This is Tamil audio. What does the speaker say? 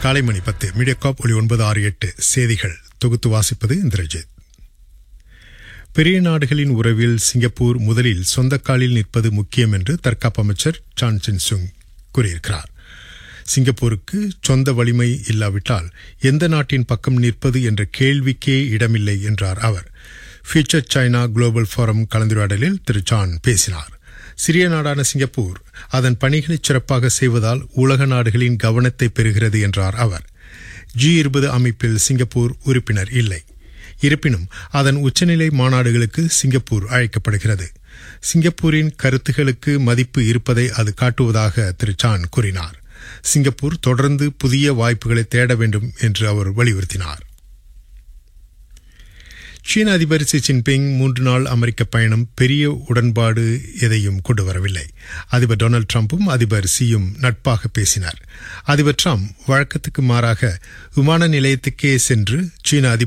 காலை மணி பத்து மீடியாகாப் ஒளி ஒன்பது ஆறு எட்டு செய்திகள் தொகுத்து வாசிப்பது இந்திரஜித் பெரிய நாடுகளின் உறவில் சிங்கப்பூர் முதலில் சொந்த காலில் நிற்பது முக்கியம் என்று தற்காப்பு அமைச்சர் சான் சின் சுங் கூறியிருக்கிறார் சிங்கப்பூருக்கு சொந்த வலிமை இல்லாவிட்டால் எந்த நாட்டின் பக்கம் நிற்பது என்ற கேள்விக்கே இடமில்லை என்றார் அவர் ஃபியூச்சர் சைனா குளோபல் ஃபோரம் கலந்துரையாடலில் திரு சான் பேசினார் சிறிய நாடான சிங்கப்பூர் அதன் பணிகளை சிறப்பாக செய்வதால் உலக நாடுகளின் கவனத்தை பெறுகிறது என்றார் அவர் ஜி இருபது அமைப்பில் சிங்கப்பூர் உறுப்பினர் இல்லை இருப்பினும் அதன் உச்சநிலை மாநாடுகளுக்கு சிங்கப்பூர் அழைக்கப்படுகிறது சிங்கப்பூரின் கருத்துகளுக்கு மதிப்பு இருப்பதை அது காட்டுவதாக திரு சான் கூறினார் சிங்கப்பூர் தொடர்ந்து புதிய வாய்ப்புகளை தேட வேண்டும் என்று அவர் வலியுறுத்தினார் சீன அதிபர் சி ஜின்பிங் மூன்று நாள் அமெரிக்க பயணம் பெரிய உடன்பாடு எதையும் கொண்டு வரவில்லை அதிபர் டொனால்டு டிரம்பும் அதிபர் சியும் நட்பாக பேசினார் அதிபர் டிரம்ப் வழக்கத்துக்கு மாறாக விமான நிலையத்துக்கே சென்று சீன அதிபர்